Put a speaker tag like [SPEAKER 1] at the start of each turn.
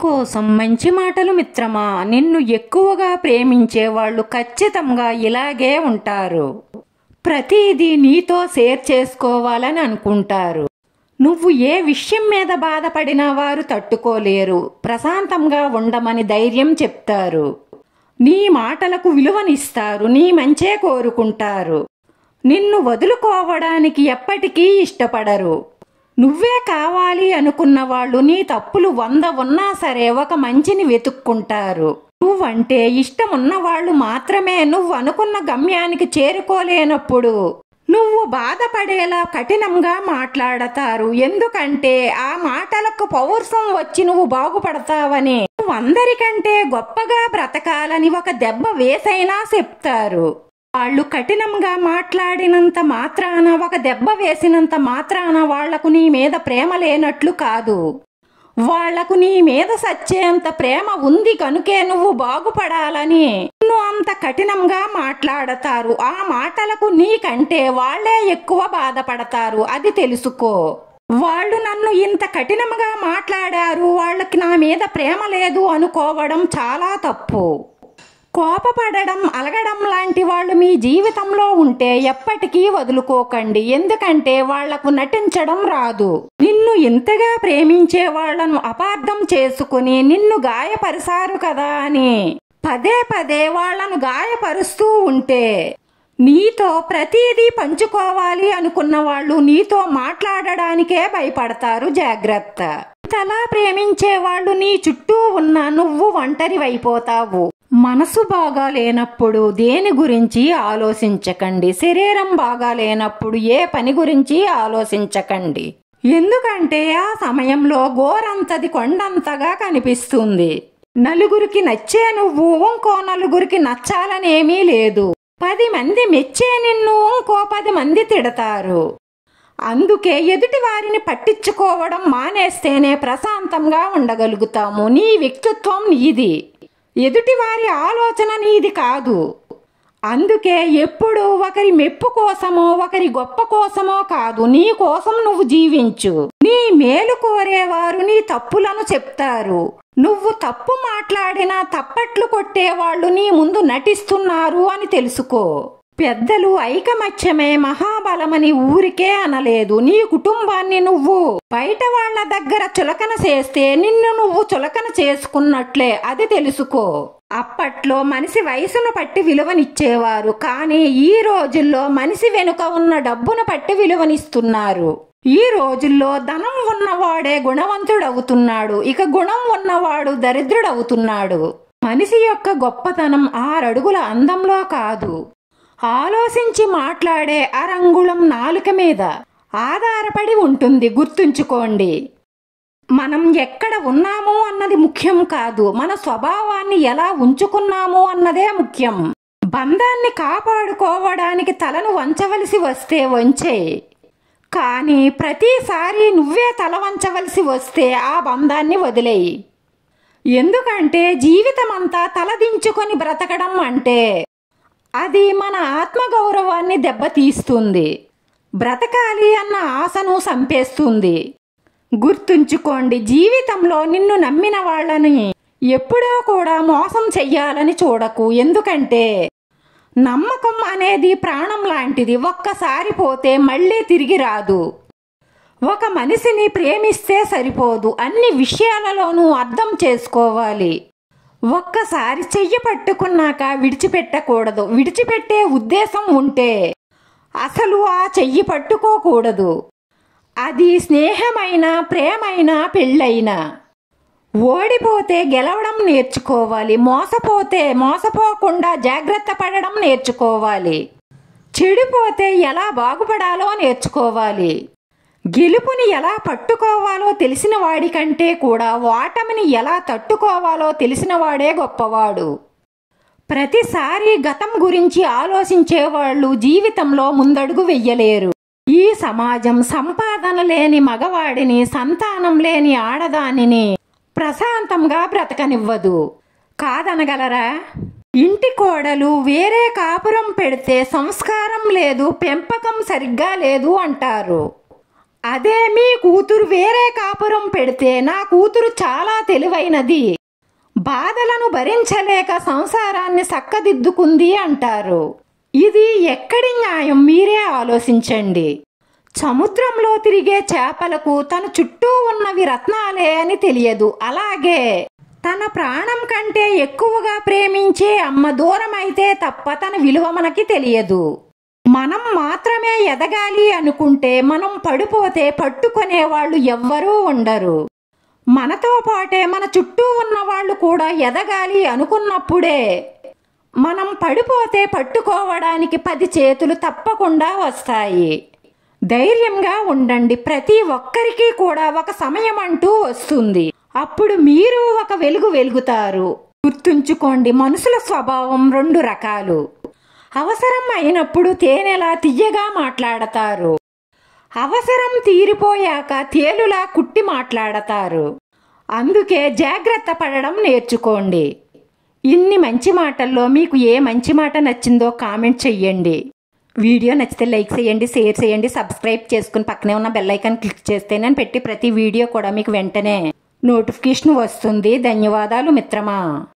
[SPEAKER 1] నీకోసం మంచి మాటలు మిత్రమా నిన్ను ఎక్కువగా ప్రేమించే వాళ్ళు ఖచ్చితంగా ఇలాగే ఉంటారు ప్రతిదీ నీతో షేర్ చేసుకోవాలని అనుకుంటారు నువ్వు ఏ విషయం మీద బాధపడినా వారు తట్టుకోలేరు ప్రశాంతంగా ఉండమని ధైర్యం చెప్తారు నీ మాటలకు విలువనిస్తారు నీ మంచే కోరుకుంటారు నిన్ను వదులుకోవడానికి ఎప్పటికీ ఇష్టపడరు నువ్వే కావాలి అనుకున్న వాళ్ళు నీ తప్పులు వంద ఉన్నా సరే ఒక మంచిని వెతుక్కుంటారు నువ్వంటే ఇష్టం ఉన్న వాళ్ళు మాత్రమే నువ్వు అనుకున్న గమ్యానికి చేరుకోలేనప్పుడు నువ్వు బాధపడేలా కఠినంగా మాట్లాడతారు ఎందుకంటే ఆ మాటలకు పౌరుషం వచ్చి నువ్వు బాగుపడతావని నువ్వు అందరికంటే గొప్పగా బ్రతకాలని ఒక దెబ్బ వేసైనా చెప్తారు వాళ్ళు కఠినంగా మాట్లాడినంత మాత్రాన ఒక దెబ్బ వేసినంత మాత్రాన వాళ్లకు నీ మీద ప్రేమ లేనట్లు కాదు వాళ్లకు నీ మీద సచ్చేంత ప్రేమ ఉంది కనుకే నువ్వు బాగుపడాలని నిన్ను అంత కఠినంగా మాట్లాడతారు ఆ మాటలకు నీకంటే వాళ్లే ఎక్కువ బాధపడతారు అది తెలుసుకో వాళ్ళు నన్ను ఇంత కఠినంగా మాట్లాడారు వాళ్ళకి నా మీద ప్రేమ లేదు అనుకోవడం చాలా తప్పు కోపపడడం అలగడం లాంటి వాళ్ళు మీ జీవితంలో ఉంటే ఎప్పటికీ వదులుకోకండి ఎందుకంటే వాళ్లకు నటించడం రాదు నిన్ను ఇంతగా ప్రేమించే వాళ్లను అపార్థం చేసుకుని నిన్ను గాయపరిచారు కదా అని పదే పదే వాళ్లను గాయపరుస్తూ ఉంటే నీతో ప్రతిదీ పంచుకోవాలి అనుకున్న వాళ్ళు నీతో మాట్లాడడానికే భయపడతారు జాగ్రత్త ఇంతలా ప్రేమించే వాళ్ళు నీ చుట్టూ ఉన్న నువ్వు ఒంటరివైపోతావు మనసు బాగా లేనప్పుడు దేని గురించి ఆలోచించకండి శరీరం బాగా లేనప్పుడు ఏ పని గురించి ఆలోచించకండి ఎందుకంటే ఆ సమయంలో గోరంతది కొండంతగా కనిపిస్తుంది నలుగురికి నచ్చే నువ్వు ఇంకో నలుగురికి నచ్చాలనేమీ లేదు పది మంది మెచ్చే నిన్ను ఇంకో పది మంది తిడతారు అందుకే ఎదుటి వారిని పట్టించుకోవడం మానేస్తేనే ప్రశాంతంగా ఉండగలుగుతాము నీ వ్యక్తిత్వం నీది ఎదుటివారి ఆలోచన నీది కాదు అందుకే ఎప్పుడు ఒకరి మెప్పు కోసమో ఒకరి గొప్ప కోసమో కాదు నీ కోసం నువ్వు జీవించు నీ మేలు కోరేవారు నీ తప్పులను చెప్తారు నువ్వు తప్పు మాట్లాడినా తప్పట్లు కొట్టేవాళ్ళు నీ ముందు నటిస్తున్నారు అని తెలుసుకో పెద్దలు ఐకమత్యమే మహాబలమని ఊరికే అనలేదు నీ కుటుంబాన్ని నువ్వు బయట వాళ్ళ దగ్గర చులకన చేస్తే నిన్ను నువ్వు చులకన చేసుకున్నట్లే అది తెలుసుకో అప్పట్లో మనిషి వయసును పట్టి విలువనిచ్చేవారు కానీ ఈ రోజుల్లో మనిషి వెనుక ఉన్న డబ్బును పట్టి విలువనిస్తున్నారు ఈ రోజుల్లో ధనం ఉన్నవాడే గుణవంతుడవుతున్నాడు ఇక గుణం ఉన్నవాడు దరిద్రుడవుతున్నాడు మనిషి యొక్క గొప్పతనం ఆరడుగుల అందంలో కాదు ఆలోచించి మాట్లాడే అరంగుళం నాలుక మీద ఆధారపడి ఉంటుంది గుర్తుంచుకోండి మనం ఎక్కడ ఉన్నాము అన్నది ముఖ్యం కాదు మన స్వభావాన్ని ఎలా ఉంచుకున్నాము అన్నదే ముఖ్యం బంధాన్ని కాపాడుకోవడానికి తలను వంచవలసి వస్తే వంచే కానీ ప్రతిసారి నువ్వే తల వంచవలసి వస్తే ఆ బంధాన్ని వదిలేయి ఎందుకంటే జీవితమంతా తలదించుకొని బ్రతకడం అంటే అది మన ఆత్మగౌరవాన్ని దెబ్బతీస్తుంది బ్రతకాలి అన్న ఆశను సంపేస్తుంది గుర్తుంచుకోండి జీవితంలో నిన్ను నమ్మిన వాళ్ళని ఎప్పుడో కూడా మోసం చెయ్యాలని చూడకు ఎందుకంటే నమ్మకం అనేది ప్రాణం లాంటిది ఒక్కసారి పోతే మళ్ళీ తిరిగి రాదు ఒక మనిషిని ప్రేమిస్తే సరిపోదు అన్ని విషయాలలోనూ అర్థం చేసుకోవాలి ఒక్కసారి చెయ్యి పట్టుకున్నాక విడిచిపెట్టకూడదు విడిచిపెట్టే ఉద్దేశం ఉంటే అసలు ఆ చెయ్యి పట్టుకోకూడదు అది స్నేహమైన ప్రేమైన పెళ్ళైనా ఓడిపోతే గెలవడం నేర్చుకోవాలి మోసపోతే మోసపోకుండా జాగ్రత్త పడడం నేర్చుకోవాలి చెడిపోతే ఎలా బాగుపడాలో నేర్చుకోవాలి గెలుపుని ఎలా పట్టుకోవాలో తెలిసిన వాడికంటే కూడా ఓటమిని ఎలా తట్టుకోవాలో తెలిసిన వాడే గొప్పవాడు ప్రతిసారి గతం గురించి ఆలోచించే వాళ్ళు జీవితంలో ముందడుగు వెయ్యలేరు ఈ సమాజం సంపాదన లేని మగవాడిని సంతానం లేని ఆడదానిని ప్రశాంతంగా బ్రతకనివ్వదు కాదనగలరా ఇంటి కోడలు వేరే కాపురం పెడితే సంస్కారం లేదు పెంపకం సరిగ్గా లేదు అంటారు అదే మీ కూతురు వేరే కాపురం పెడితే నా కూతురు చాలా తెలివైనది బాధలను భరించలేక సంసారాన్ని సక్కదిద్దుకుంది అంటారు ఇది ఎక్కడి న్యాయం మీరే ఆలోచించండి సముద్రంలో తిరిగే చేపలకు తన చుట్టూ ఉన్నవి రత్నాలే అని తెలియదు అలాగే తన ప్రాణం కంటే ఎక్కువగా ప్రేమించే అమ్మ దూరం అయితే తప్ప తన విలువ మనకి తెలియదు మనం మాత్రమే ఎదగాలి అనుకుంటే మనం పడిపోతే పట్టుకునే వాళ్ళు ఎవ్వరూ ఉండరు మనతో పాటే మన చుట్టూ ఉన్న వాళ్ళు కూడా ఎదగాలి అనుకున్నప్పుడే మనం పడిపోతే పట్టుకోవడానికి పది చేతులు తప్పకుండా వస్తాయి ధైర్యంగా ఉండండి ప్రతి ఒక్కరికి కూడా ఒక సమయం అంటూ వస్తుంది అప్పుడు మీరు ఒక వెలుగు వెలుగుతారు గుర్తుంచుకోండి మనుషుల స్వభావం రెండు రకాలు అవసరం అయినప్పుడు తేనెలా తియ్యగా మాట్లాడతారు అవసరం తీరిపోయాక తేలులా కుట్టి మాట్లాడతారు అందుకే జాగ్రత్త పడడం నేర్చుకోండి ఇన్ని మంచి మాటల్లో మీకు ఏ మంచి మాట నచ్చిందో కామెంట్ చెయ్యండి వీడియో నచ్చితే లైక్ చేయండి షేర్ చేయండి సబ్స్క్రైబ్ చేసుకుని పక్కనే ఉన్న బెల్ ఐకాన్ క్లిక్ చేస్తే నేను పెట్టి ప్రతి వీడియో కూడా మీకు వెంటనే నోటిఫికేషన్ వస్తుంది ధన్యవాదాలు మిత్రమా